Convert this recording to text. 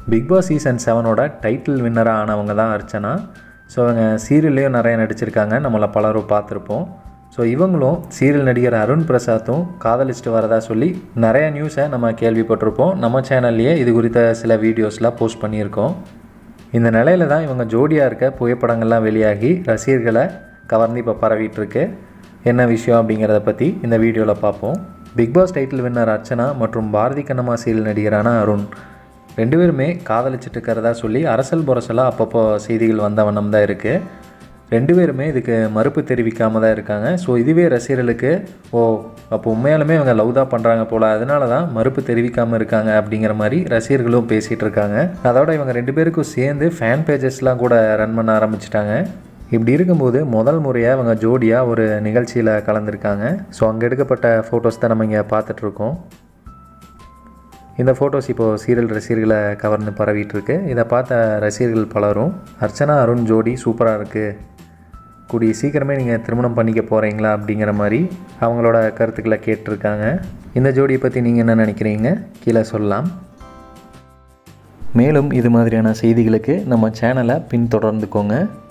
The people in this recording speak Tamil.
பிக் பாஸ் சீசன் செவனோட டைட்டில் வின்னராக ஆனவங்க தான் அர்ச்சனா ஸோ அவங்க சீரியல்லையும் நிறைய நடிச்சிருக்காங்க நம்மளை பலரும் பார்த்துருப்போம் ஸோ இவங்களும் சீரியல் நடிகர் அருண் பிரசாத்தும் காதலிச்சுட்டு வரதா சொல்லி நிறைய நியூஸை நம்ம கேள்விப்பட்டிருப்போம் நம்ம சேனல்லையே இது குறித்த சில வீடியோஸ்லாம் போஸ்ட் பண்ணியிருக்கோம் இந்த நிலையில தான் இவங்க ஜோடியாக இருக்க புகைப்படங்கள்லாம் வெளியாகி ரசிகர்களை கவர்ந்து இப்போ பரவிட்டு இருக்கு என்ன விஷயம் அப்படிங்கிறத பற்றி இந்த வீடியோவில் பார்ப்போம் Bigg Boss title winner Archana மற்றும் பாரதி கண்ணம்மா சீரியல் நடிகரான அருண் ரெண்டு பேருமே காதலிச்சிட்டு இருக்கிறதா சொல்லி அரசல் புரசலாக அப்பப்போ செய்திகள் வந்த வண்ணம் தான் இருக்குது ரெண்டு பேருமே இதுக்கு மறுப்பு தெரிவிக்காம தான் இருக்காங்க ஸோ இதுவே ரசிகர்களுக்கு ஓ அப்போ உண்மையாலுமே இவங்க லவ் தான் பண்ணுறாங்க போல் அதனால தான் மறுப்பு தெரிவிக்காமல் இருக்காங்க அப்படிங்கிற மாதிரி ரசிகர்களும் பேசிகிட்டு இருக்காங்க அதோட இவங்க ரெண்டு பேருக்கும் சேர்ந்து ஃபேன் பேஜஸ்லாம் கூட ரன் பண்ண ஆரம்பிச்சிட்டாங்க இப்படி இருக்கும்போது முதல் முறையாக அவங்க ஜோடியாக ஒரு நிகழ்ச்சியில் கலந்துருக்காங்க ஸோ அங்கே எடுக்கப்பட்ட ஃபோட்டோஸ் தான் நம்ம இங்கே பார்த்துட்ருக்கோம் இந்த ஃபோட்டோஸ் இப்போது சீரியல் ரசிகர்களை கவர்ந்து பரவிட்டு இருக்கு இதை பார்த்த ரசிகர்கள் பலரும் அர்ச்சனா அருண் ஜோடி சூப்பராக இருக்குது கூடிய சீக்கிரமே நீங்கள் திருமணம் பண்ணிக்க போகிறீங்களா அப்படிங்கிற மாதிரி அவங்களோட கருத்துக்களை கேட்டிருக்காங்க இந்த ஜோடியை பற்றி நீங்கள் என்ன நினைக்கிறீங்க கீழே சொல்லலாம் மேலும் இது மாதிரியான செய்திகளுக்கு நம்ம சேனலை பின்தொடர்ந்துக்கோங்க